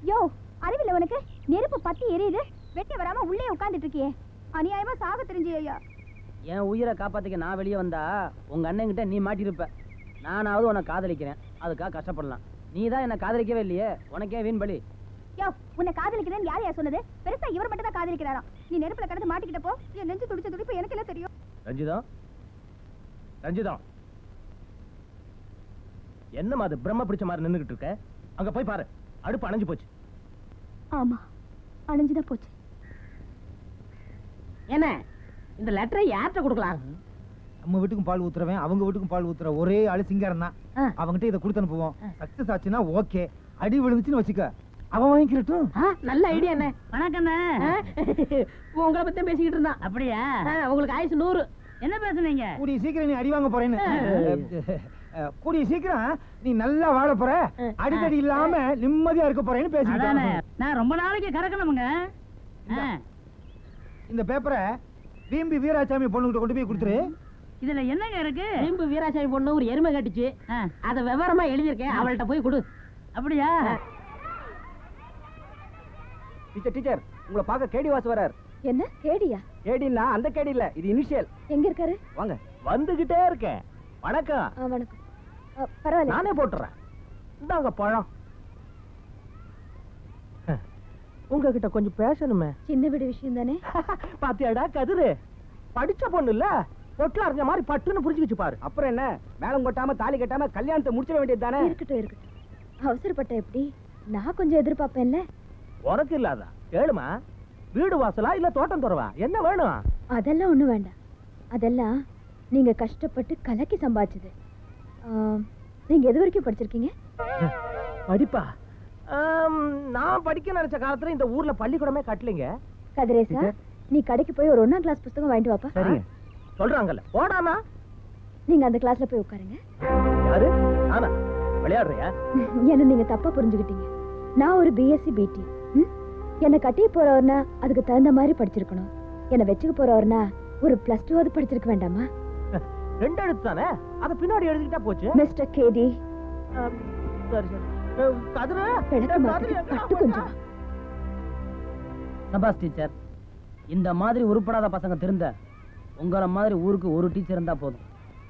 யோ அறிவில்ல உனக்கு நெருப்பு பத்தி எரியுது வெட்டி வராம உள்ளே உட்கார்ந்துட்டு இருக்கியே அநியாயமா சாக தெரிஞ்சு ஐயா என் உயிரை காப்பாத்திக்க நான் வெளியே வந்தா உங்க அண்ணன்கிட்ட நீ மாட்டிருப்ப நானாவது உன்னை காதலிக்கிறேன் அதுக்காக கஷ்டப்படலாம் நீ தான் என்ன காதலிக்கவே இல்லையே உனக்கே வீண் பலி யோ உன்னை காதலிக்கிறேன்னு யார் யார் சொன்னது பெருசா இவர் மட்டும் தான் காதலிக்கிறாராம் நீ நெருப்புல கடந்து மாட்டிக்கிட்டப்போ என் நெஞ்சு துடிச்ச துடிப்பு எனக்கு என்ன தெரியும் ரஞ்சிதம் ரஞ்சிதம் என்னம்மா அது பிரம்ம பிடிச்ச மாதிரி நின்னுகிட்டு இருக்க அங்க போய் பாரு அடுப்பு அணைஞ்சு போச்சு ஆமா அணைஞ்சுதான் போச்சு என்ன இந்த லெட்டரை யார்கிட்ட கொடுக்கலாம் நம்ம வீட்டுக்கும் பால் ஊத்துறவன் அவங்க வீட்டுக்கும் பால் ஊத்துற ஒரே ஆளு சிங்காரம் தான் ஆ. அவன்கிட்ட இதை கொடுத்து அனுப்புவோம் சக்சஸ் ஆச்சுன்னா ஓகே அடி விழுந்துச்சுன்னு வச்சுக்க அவன் வாங்கிக்கிறட்டும் ஆ, நல்ல ஐடியா என்ன வணக்கண்ணே உங்களை பத்தி பேசிக்கிட்டு இருந்தான் அப்படியா உங்களுக்கு ஆயுசு நூறு என்ன பேசுனீங்க கூடிய சீக்கிரம் நீ அடி வாங்க போறேன்னு அஹ், கூடிய சீக்கிரம் நீ நல்லா வாழ போற அடிக்கடி இல்லாம நிம்மதியா இருக்க போறேன்னு அதானே பேசிக்கிட்டான் நான் ரொம்ப நாளைக்கு கறக்கணுமுங்க ஆ, இந்த பேப்பரை வீம்பி வீராசாமி பொண்ணுகிட்ட கொண்டு போய் கொடுத்துரு இதுல என்னங்க இருக்கு வீம்பு வீராசாமி பொண்ணு ஒரு எருமை கட்டிச்சு அத விவரமா எழுதியிருக்கேன் அவள்கிட்ட போய் கொடு அப்படியா டீச்சர் டீச்சர் உங்களை பார்க்க கேடி வாசு வரார் என்ன கேடியா கேடின்னா அந்த கேடி இல்ல இது இனிஷியல் எங்க இருக்காரு வாங்க வந்துகிட்டே இருக்கேன் வணக்கம் ஆ, வணக்கம் ஆ, பரவாயில்ல நானே போட்டுறேன் இந்தாங்க பழம் உங்ககிட்ட கொஞ்சம் பேசணுமே சின்ன வீடு விஷயம் தானே பாத்தியாடா கதிரு படிச்ச பொண்ணு இல்ல பொட்டுல அறிஞ்ச மாதிரி பட்டுன்னு புரிஞ்சுக்கிச்சு பாரு அப்புறம் என்ன மேலம் கொட்டாம தாலி கட்டாம கல்யாணத்தை முடிச்சிட வேண்டியது தானே இருக்கட்டும் இருக்கட்டும் அவசரப்பட்ட எப்படி நான் கொஞ்சம் எதிர்பார்ப்பேன்ல உனக்கு இல்லாதா கேளுமா வீடு வாசலா இல்ல தோட்டம் துறவா என்ன வேணும் அதெல்லாம் ஒண்ணும் வேண்டாம் அதெல்லாம் நீங்க கஷ்டப்பட்டு கலக்கி சம்பாதிச்சது ஆ, நீங்க எது வரைக்கும் படிச்சிருக்கீங்க படிப்பா ஆம், நான் படிக்க நினைச்ச காலத்துல இந்த ஊர்ல பள்ளிக்கூடமே கட்டலைங்க கதிரேசா நீ கடைக்கு போய் ஒரு ஒண்ணாம் கிளாஸ் புத்தகம் வாங்கிட்டு வாப்பா சரிங்க சொல்றாங்கல்ல போடாமா நீங்க அந்த கிளாஸ்ல போய் உட்காருங்க யாரு நானா விளையாடுறியா என்ன நீங்க தப்பா புரிஞ்சுக்கிட்டீங்க நான் ஒரு பிஎஸ்சி பிடி என்னை கட்டி போறவர்னா அதுக்கு தகுந்த மாதிரி படிச்சிருக்கணும் என்னை வச்சுக்க போறவர்னா ஒரு பிளஸ் டூவாவது படிச்சிருக்க வேண்டாமா ரெண்டு எழுத்து தானே அத பின்னாடி எழுதிக்கிட்டா போச்சு மிஸ்டர் கேடி ஆம், சரி சரி அஹ், கதிரு பிணக்கு கதிரு மாத்திட்டு எங்கடா பட்டு போயிட்டா? கொஞ்சம் சபாஸ் டீச்சர் இந்த மாதிரி உருப்படாத பசங்க திருந்த உங்கள மாதிரி ஊருக்கு ஒரு டீச்சர் இருந்தா போதும்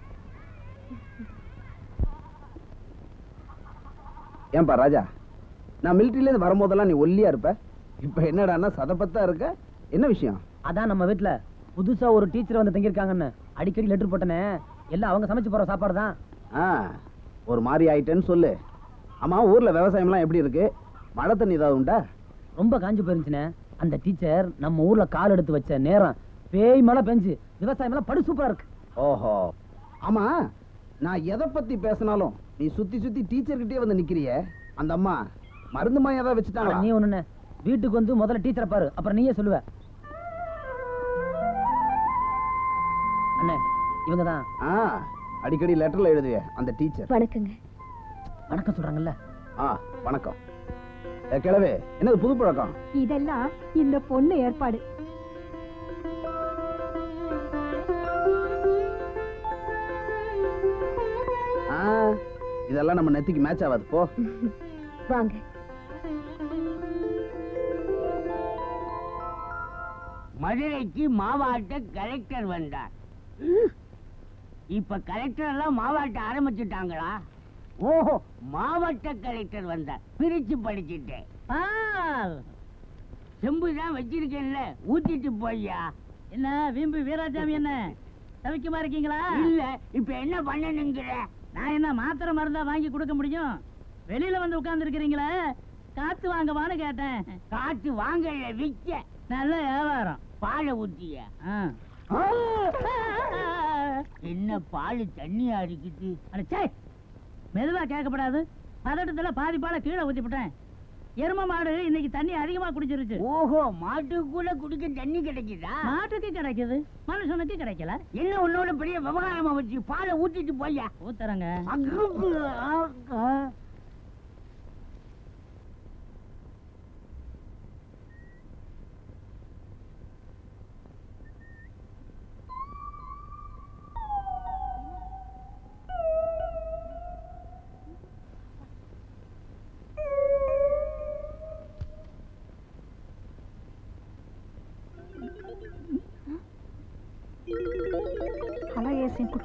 ஏன்பா ராஜா நான் மிலிட்டரியில இருந்து வரும்போதெல்லாம் நீ ஒல்லியா இருப்ப இப்ப என்னடான்னா சதப்பத்தா இருக்க என்ன விஷயம் அதான் நம்ம வீட்ல புதுசா ஒரு டீச்சர் வந்து தங்கியிருக்காங்கன்னு அடிக்கடி லெட்டர் போட்டனே எல்லாம் அவங்க சமைச்சு போற சாப்பாடு தான் ஆ ஒரு மாதிரி ஆயிட்டேன்னு சொல்லு ஆமா ஊர்ல விவசாயம்லாம் எப்படி இருக்கு மழை தண்ணி ஏதாவது உண்டா ரொம்ப காஞ்சு போயிருந்துச்சுனே அந்த டீச்சர் நம்ம ஊர்ல கால் எடுத்து வச்ச நேரம் பேய் மழை பெஞ்சு விவசாயம் எல்லாம் படு சூப்பரா இருக்கு ஓஹோ ஆமா நான் எதை பத்தி பேசினாலும் நீ சுத்தி சுத்தி டீச்சர் கிட்டே வந்து நிக்கிறியே அந்த அம்மா மருந்து மாயம் ஏதாவது வச்சுட்டாங்களா நீ ஒண்ணு வீட்டுக்கு வந்து முதல்ல டீச்சரை பாரு அப்புறம் நீயே சொல்லுவ அண்ணே இவங்க தான் ஆ அடிக்கடி லெட்டர்ல எழுதுவே அந்த டீச்சர் வணக்கங்க வணக்கம் சொல்றாங்கல்ல ஆ வணக்கம் ஏ, கிழவே என்னது புது பழக்கம் இதெல்லாம் இந்த பொண்ணு ஏற்பாடு ஆ இதெல்லாம் நம்ம நெத்திக்கு மேட்ச் ஆகாது போ வாங்க மதுரைக்கு மாவாட்ட கலெக்டர் வந்தார் இப்ப கலெக்டர் எல்லாம் மாவாட்ட ஆரம்பிச்சுட்டாங்களா ஓஹோ மாவட்ட கலெக்டர் வந்தார் பிரிச்சு படிச்சுட்டேன் செம்பு தான் வச்சிருக்கேன்ல ஊத்திட்டு போய்யா என்ன வீம்பு வீராசாமி என்ன தவிக்குமா இருக்கீங்களா இல்ல இப்ப என்ன பண்ணணுங்கிற நான் என்ன மாத்திரை மருந்தா வாங்கி கொடுக்க முடியும் வெளியில வந்து உட்கார்ந்து இருக்கிறீங்களே காத்து வாங்கவான்னு கேட்டேன் காத்து வாங்கல விக்க நல்ல வியாபாரம் பாலை ஊத்திய ஆ. என்ன பால் தண்ணியா இருக்குது அட சே மெதுவா கேட்கப்படாது பதட்டத்துல பாதி பாலை கீழே ஊத்திவிட்டேன் எரும மாடு இன்னைக்கு தண்ணி அதிகமா குடிச்சிருச்சு ஓஹோ மாட்டுக்கு கூட குடிக்க தண்ணி கிடைக்குதா மாட்டுக்கு கிடைக்குது மனுஷனுக்கு கிடைக்கல என்ன உன்னோட பெரிய விவகாரமா வச்சு பாலை ஊத்திட்டு போய்யா ஊத்துறங்க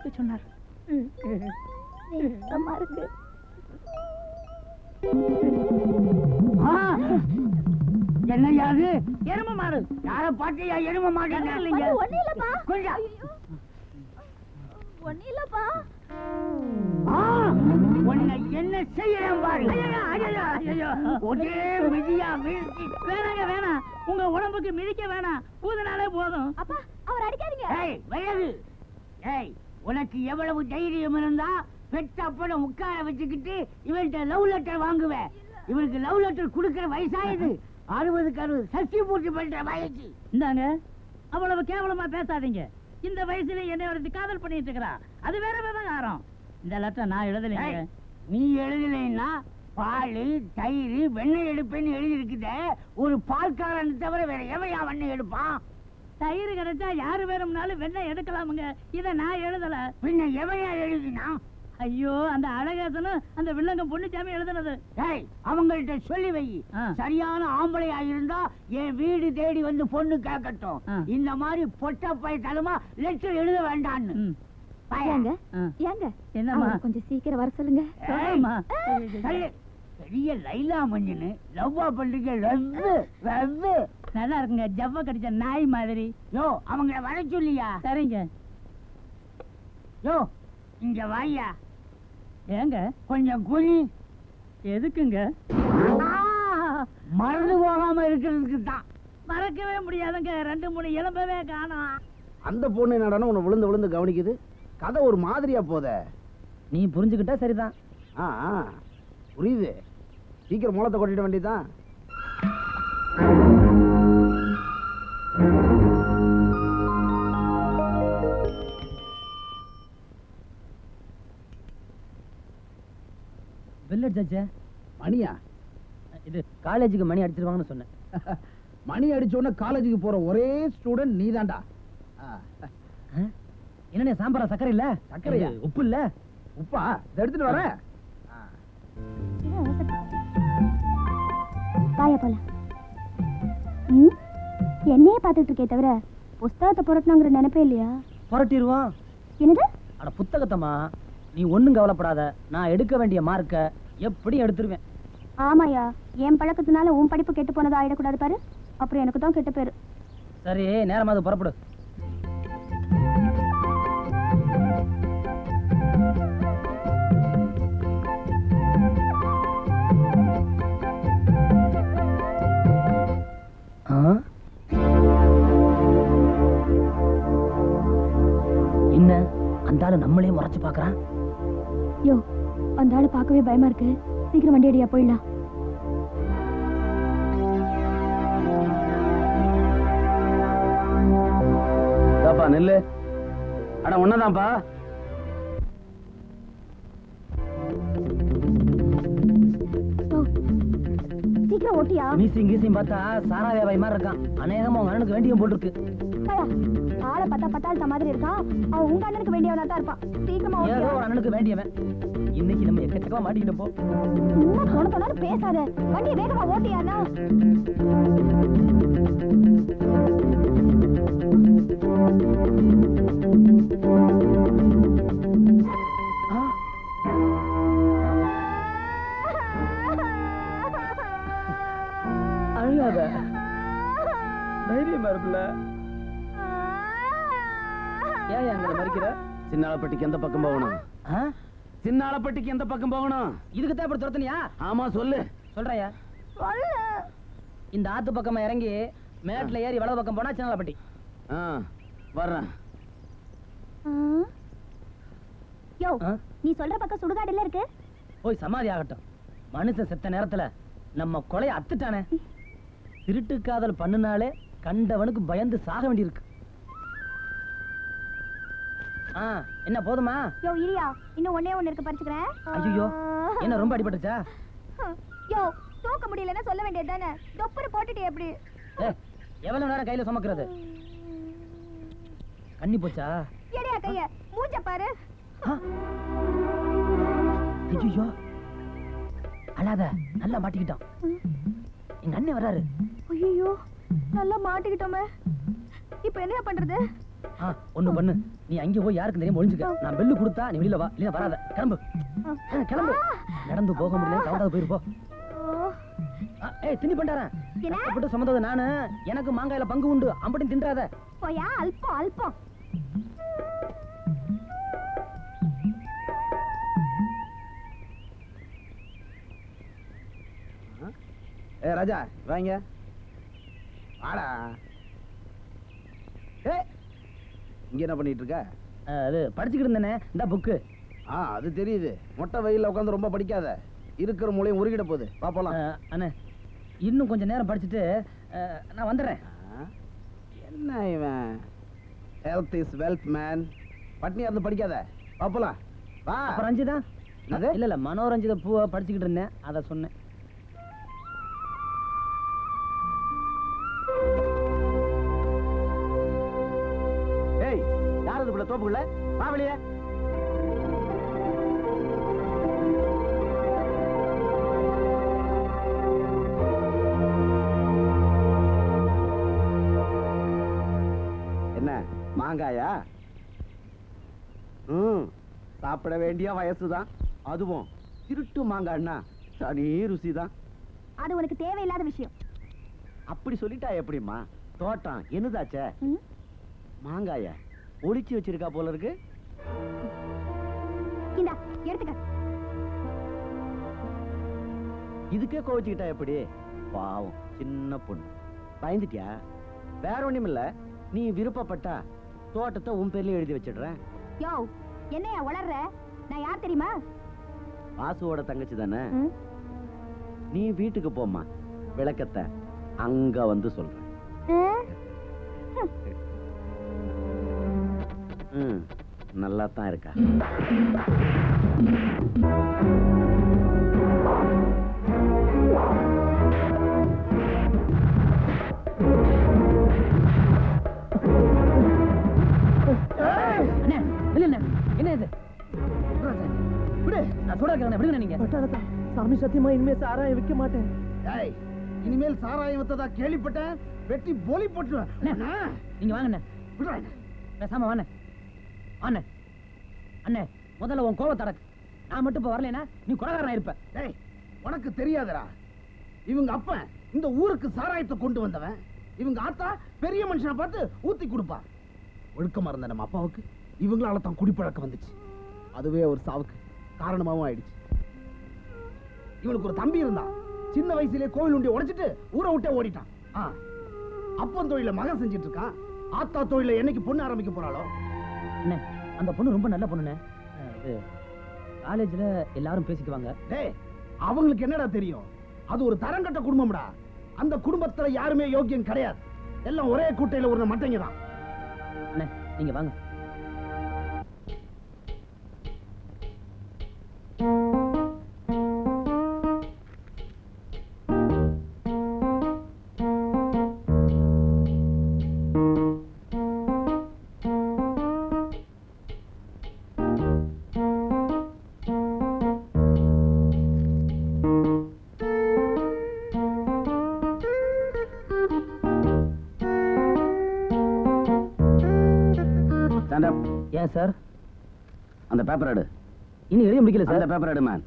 கொடுக்க சொன்னார் வெக்கமா இருக்கு ஆ! என்னய்யா அது எரும மாடு யார பாத்தியா எரும மாட்டேங்க இல்லைங்க. அது ஒண்ணும் இல்லப்பா கொஞ்சம். ஐயோ. ஒண்ணும் இல்லப்பா ஆ! உன்னை என்ன செய்யறேன் பாரு ஐயையோ, ஐயையோ, ஐயையோ. ஒரே மிதியா வீழ்த்தி வேணாங்க வேணாம் உங்க உடம்புக்கு மிதிக்க வேணாம் ஊதுனாலே போதும் அப்பா அவர் அடிக்காதீங்க ஏய் விலகு ஏய் உனக்கு எவ்வளவு தைரியம் இருந்தா பெத்த அப்பனை உட்கார வச்சுக்கிட்டு இவன்கிட்ட லவ் லெட்டர் வாங்குவேன் இவனுக்கு லவ் லெட்டர் கொடுக்கிற வயசாயுது அறுபதுக்கு அறுபது சஷ்டி பூர்த்தி பண்ற வயசு இந்தாங்க அவ்வளவு கேவலமா பேசாதீங்க இந்த வயசுல என்னை ஒருத்தி காதல் பண்ணிட்டு இருக்கிறா அது வேற விவகாரம் இந்த லெட்டர் நான் எழுதலைங்க ஏய், நீ எழுதலைன்னா பால் தயிர் வெண்ணெய் எடுப்பேன்னு எழுதி இருக்குதே ஒரு பால்காரன் தவிர வேற எவையா வெண்ணெய் எடுப்பான் தயிர் கிடைச்சா யாரு வேணும்னாலும் வெண்ணெய் எடுக்கலாமுங்க இத நான் எழுதல பின்ன எவையா எழுதினா ஐயோ அந்த அழகேசனும் அந்த வில்லங்கம் பொண்ணுச்சாமி எழுதுனது ஏய் அவங்கள்ட்ட சொல்லி வை ஆ. சரியான ஆம்பளையா இருந்தா என் வீடு தேடி வந்து பொண்ணு கேட்கட்டும் ஆ. இந்த மாதிரி பொட்ட பயத்தலமா லெட்டர் எழுத வேண்டான்னு ம். பையன். ஏங்க ஆ. ஏங்க என்னம்மா அவரை கொஞ்சம் சீக்கிரம் வர சொல்லுங்க ஏய், சொல்லும்மா. சரி. பெரிய லைலா மஞ்சனு லவ்வா பண்றீங்க லவ்வு லவ்வு நல்லா இருக்குங்க ஜவ்வ கடிச்ச நாய் மாதிரி யோ அவங்கள வர சொல்லியா சரிங்க யோ இங்க வாயா ஏங்க கொஞ்சம் குனி எதுக்குங்க மறந்து போகாம இருக்கிறதுக்கு தான் மறக்கவே முடியாதுங்க ரெண்டு மூணு எலும்பவே காணோம் அந்த பொண்ணு என்னடான்னு உன்னை விழுந்து விழுந்து கவனிக்குது கதை ஒரு மாதிரியா போதே நீ புரிஞ்சுக்கிட்டா சரிதான் ஆ ஆ, புரியுது சீக்கிரம் மூலத்தை கொட்டிட வேண்டியதுதான் பில் அடிச்சாச்சே மணியா இது காலேஜுக்கு மணி அடிச்சிருவாங்கன்னு சொன்னேன் மணி அடிச்ச உடனே காலேஜுக்கு போற ஒரே ஸ்டூடெண்ட் நீதான்டா ஆ, ஆ? என்னண்ணே சாம்பாரா சக்கரை இல்ல சர்க்கரையா? இது உப்பு இல்ல உப்பா இதை எடுத்துட்டு வரேன் ஆ. வாயா போலாம் ம் என்னையே பார்த்துட்டு இருக்கே தவிர புஸ்தகத்தை புரட்டணுங்கிற நினைப்பே இல்லையா புரட்டிடுவான் என்னது அட புத்தகத்தம்மா நீ ஒண்ணும் கவலைப்படாத நான் எடுக்க வேண்டிய மார்க்க எப்படியும் எடுத்துருவேன் ஆமாயா என் பழக்கத்தினால உன் படிப்பு கெட்டு போனதா ஆயிடக்கூடாது பாரு அப்புறம் எனக்கு தான் கெட்ட பேரு சரி நேரமாவது புறப்படு ஆ? என்ன அந்த ஆளு நம்மளையும் முறைச்சு பாக்குறான் யோ அந்த ஆளை பார்க்கவே பயமா இருக்கு சீக்கிரம் வண்டி அடியா போயிடலாம் இதாப்பா நெல்லு அட ஒன்னதான்ப்பா யோ, சீக்கிரம் ஓட்டியா மீசிங் கீசிங் பார்த்தா சாரா வியாபாரி மாதிரி இருக்கான் அநேகமா உங்க அண்ணனுக்கு வேண்டியும் போட்டிருக்கு பயா, ஆளை பார்த்தா பத்தாள்த்த மாதிரி இருக்கான் அவன் உங்க அண்ணனுக்கு வேண்டியவனா தான் இருப்பான் சீக்கிரமா ஏதோ ஓட்டியா ஒரு அண்ணனுக்கு வேண்டியவன் இன்னைக்கு நம்ம எக்கச்சக்கமா மாட்டிக்கிட்டு போ சும்மா போன போனாலும் பேசாத வண்டியை வேகமா ஓட்டியாண்ணா அழுகாத தைரியமா இருப்பில்ல ஏன் எங்களை மறிக்கிற சின்னாலப்பட்டிக்கு எந்த பக்கம் போகணும் ஆ? சின்னாலப்பட்டிக்கு எந்த பக்கம் போகணும் இதுக்கு தான் இப்படி துரத்துனியா ஆமா சொல்லு சொல்றையா இந்த ஆத்து பக்கமா இறங்கி மேட்ல ஏறி வலது பக்கம் போனா சின்னலாப்பட்டி ஆ வர்றேன் யோ ஆ? நீ சொல்ற பக்கம் சுடுகாடுல இருக்கு போய் சமாதி ஆகட்டும் மனுஷன் செத்த நேரத்துல நம்ம கொலைய அத்துட்டானே திருட்டு காதல் பண்ணுனாலே கண்டவனுக்கு பயந்து சாக வேண்டியிருக்கு ஆ என்ன போதுமா யோ இரியா இன்னும் ஒண்ணே ஒண்ணு இருக்கு பறிச்சுக்கிறேன் ஐயோ என்ன ரொம்ப அடிபட்டுச்சா யோ தூக்க முடியலன்னா சொல்ல வேண்டியது தானே தொப்புரு போட்டுட்டு எப்படி ஏ எவ்வளவு நேரம் கையில சுமக்கிறது கண்ணி போச்சா எடையா கைய மூஞ்ச பாரு ஐயோ அழாத நல்லா மாட்டிக்கிட்டான் எங்க அண்ணன் வராரு ஐயோ நல்லா மாட்டிக்கிட்டோமே இப்போ என்ன பண்றது ஆ, ஒண்ணு பண்ணு நீ அங்க போய் யாருக்கு தெரியும் ஒளிஞ்சுக்க நான் பெல்லு கொடுத்தா நீ வெளியில வா இல்ல வராத கிளம்பு ஆ, கிளம்பு நடந்து போக முடியல கவுடாது போயிருப்போ ஏய் திணி பண்டாரன் என்ன? கஷ்டப்பட்டு சுமந்தது நானு எனக்கு மாங்காயில பங்கு உண்டு அம்பட்டும் தின்றாத போயா அல்பம் அல்பம் ஏ ராஜா வாங்க வாடா ஏ இங்க என்ன பண்ணிட்டு இருக்க ஆ, அது படிச்சுக்கிட்டு இருந்தேனே இந்த புக்கு ஆ அது தெரியுது மொட்டை வெயில்ல உட்காந்து ரொம்ப படிக்காத இருக்கிற மூலையும் உருகிட போகுது வா போலாம் அண்ணே இன்னும் கொஞ்ச நேரம் படிச்சுட்டு ஆ, நான் வந்துடுறேன் ஆ, என்ன இவன் ஹெல்த் இஸ் வெல்த் மேன் பட்னியா இருந்து படிக்காத வா போலாம் வா அப்ப ரஞ்சிதா என்னது? இல்ல இல்ல மனோரஞ்சித பூவை படிச்சுக்கிட்டு இருந்தேன் அத சொன்னேன் ஏய் யார் அது புள்ள தோப்புக்குள்ள வா வெளியே என்ன மாங்காயா ம் சாப்பிட வேண்டிய வயசுதான் அதுவும் திருட்டு மாங்காய்னா தனி ருசி தான் அது உனக்கு தேவையில்லாத விஷயம் அப்படி சொல்லிட்டா எப்படிம்மா தோட்டம் என்னதாச்சே ம்? மாங்காய ஒளிச்சு வச்சிருக்கா போல இருக்கு இந்தா எடுத்துக்க இதுக்கே கோவிச்சுக்கிட்டா எப்படி பாவம் சின்ன பொண்ணு பயந்துட்டியா வேற ஒண்ணும் இல்ல நீ விருப்பப்பட்டா தோட்டத்தை உன் பேர்லயும் எழுதி வச்சிடுறேன் யோ என்னையா உளர்ற நான் யார் தெரியுமா வாசுவோட தங்கச்சி தானே ம்? நீ வீட்டுக்கு போம்மா விளக்கத்தை அங்க வந்து சொல்றேன் ம்? ம் நல்லா தான் இருக்கா அண்ணே இல்ல இல்ல என்ன இது விடு நான் சொல்ல இருக்கிறேன் விடுங்க நீங்க பட்டாளத்தா சாமி சத்தியமா இனிமே சாராயம் விற்க மாட்டேன் ஏய் இனிமேல் சாராயம் வித்ததா கேள்விப்பட்டேன் வெட்டி போலி போட்டுருவேன் அண்ணே, நீங்க வாங்க அண்ணே விடுறேன் பேசாம வாண்ணே வாண்ணே அண்ணே முதல்ல உன் கோவத்தை அடக்கு நான் மட்டும் இப்ப வரலைன்னா நீ கொலகாரனா இருப்ப டேய் உனக்கு தெரியாதடா இவங்க அப்பன் இந்த ஊருக்கு சாராயத்தை கொண்டு வந்தவன் இவங்க ஆத்தா பெரிய மனுஷனை பார்த்து ஊத்தி கொடுப்பா ஒழுக்கமா இருந்த நம்ம அப்பாவுக்கு இவங்களால தான் குடிப்பழக்கம் வந்துச்சு அதுவே ஒரு சாவுக்கு காரணமாவும் ஆயிடுச்சு இவனுக்கு ஒரு தம்பி இருந்தான் சின்ன வயசுலயே கோவில் உண்டி உடைச்சிட்டு ஊரை விட்டே ஓடிட்டான் ஆ, அப்பன் தொழில மகன் செஞ்சிட்டு இருக்கான் ஆத்தா தொழில என்னைக்கு பொண்ணு ஆரம்பிக்க போறாளோ அண்ணே அந்த பொண்ணு ரொம்ப நல்ல பொண்ணுண்ணே அஹ், இது காலேஜ்ல எல்லாரும் பேசிக்குவாங்க டேய் அவங்களுக்கு என்னடா தெரியும் அது ஒரு தரங்கட்ட குடும்பம்டா அந்த குடும்பத்துல யாருமே யோக்கியம் கிடையாது எல்லாம் ஒரே குட்டையில ஒரு மட்டைங்க தான் அண்ணே நீங்க வாங்க ஸ்டாண்ட் அப் ஏன் சார் அந்த பேப்பர் எடு இன்னும் எழுதி முடிக்கல அந்த சார் பேப்பர் எடு மேன்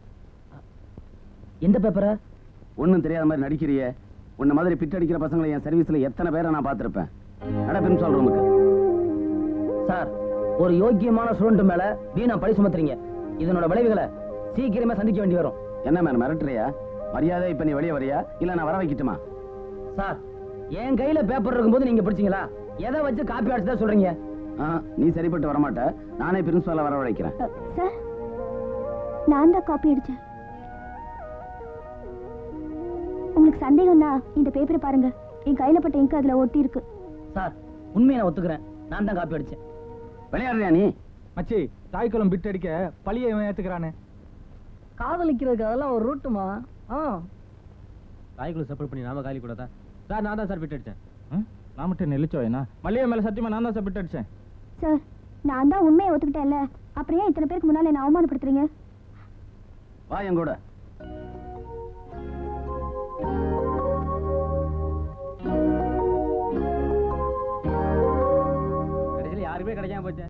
எந்த பேப்பரை ஒண்ணும் தெரியாத மாதிரி நடிக்கிறியே உன்ன மாதிரி பிட் அடிக்கிற பசங்களை என் சர்வீஸ்ல எத்தனை பேரை நான் பார்த்திருப்பேன் நட பிரின்சிபால் ரூமுக்கு சார் ஒரு யோக்கியமான ஸ்டூடெண்ட் மேல வீணா பழி சுமத்துறீங்க இதனோட விளைவுகளை சீக்கிரமே சந்திக்க வேண்டி வரும் என்ன மேன் மிரட்டுறியா மரியாதை இப்ப நீ வெளியே வரியா இல்ல நான் வர வைக்கட்டுமா சார் என் கையில பேப்பர் இருக்கும்போது நீங்க படிச்சீங்களா எதை வச்சு காப்பி அடிச்சுதான் சொல்றீங்க ஆ, நீ சரிப்பட்டு வரமாட்ட நானே பிரின்சிபாலை வர வைக்கிறேன் சார் நான் தான் காப்பி அடிச்சேன் உங்களுக்கு சந்தேகம்னா இந்த பேப்பரை பாருங்க என் கையில பட்ட இங்கு அதுல ஒட்டி இருக்கு சார் உண்மையை நான் ஒத்துக்கிறேன் நான் தான் காப்பி அடிச்சேன் விளையாடுறியா நீ மச்சி தாய்க்குளம் பிட் அடிக்க பழிய இவன் ஏத்துக்கிறானே காதலிக்கிறதுக்கு அதெல்லாம் ஒரு ரூட்டுமா ஆ தாய்க்குள்ள சப்போர்ட் பண்ணி நாம காலி கூடாதா சார் நான் தான் சார் விட்டு அடிச்சேன் ம்? நான் மட்டும் நெல்லிச்சோ என்ன மல்லிகை மேல சத்தியமா நான் தான் சார் பிட் அடிச்சேன் சார் நான் தான் உண்மையை ஒத்துக்கிட்டேன்ல அப்புறம் ஏன் இத்தனை பேருக்கு முன்னால என்ன அவமானப்படுத்துறீங்க வா என் கூட கிடைக்காம போச்சு